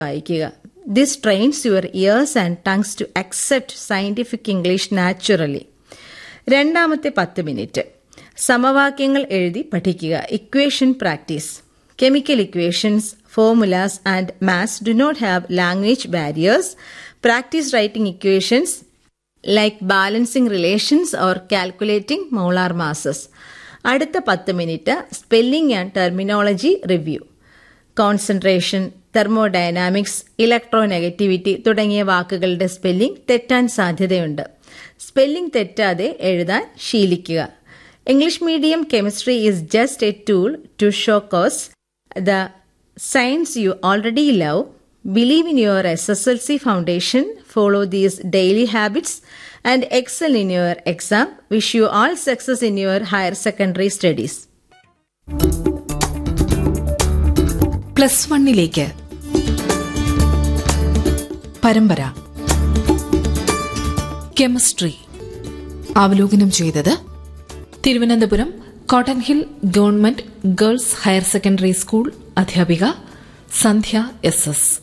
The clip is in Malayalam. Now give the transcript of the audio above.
വായിക്കുക this trains your ears and tongues to accept scientific English naturally രണ്ടാമത്തെ പത്ത് മിനിറ്റ് സമവാക്യങ്ങൾ എഴുതി പഠിക്കുക equation practice chemical equations formulas and maths do not have language barriers practice writing equations like balancing relations or calculating molar masses അടുത്ത പത്ത് minute spelling and terminology review concentration thermodynamics electronegativity തുടങ്ങിയ വാക്കുകളുടെ സ്പെല്ലിംഗ് തെറ്റാൻ സാധ്യതയുണ്ട് സ്പെല്ലിംഗ് തെറ്റാതെ എഴുതാൻ ശീലിക്കുക English medium chemistry is just a tool to show cause the science you already love believe in your S S L C foundation follow these daily habits and excel in your exam wish you all success in your higher secondary studies plus വണ്ണിലേക്ക് പരമ്പര കെമിസ്ട്രി അവലോകനം ചെയ്തത് Thiruvananthapuram cotton hill government girls higher secondary school അധ്യാപിക സന്ധ്യ എസ് എസ്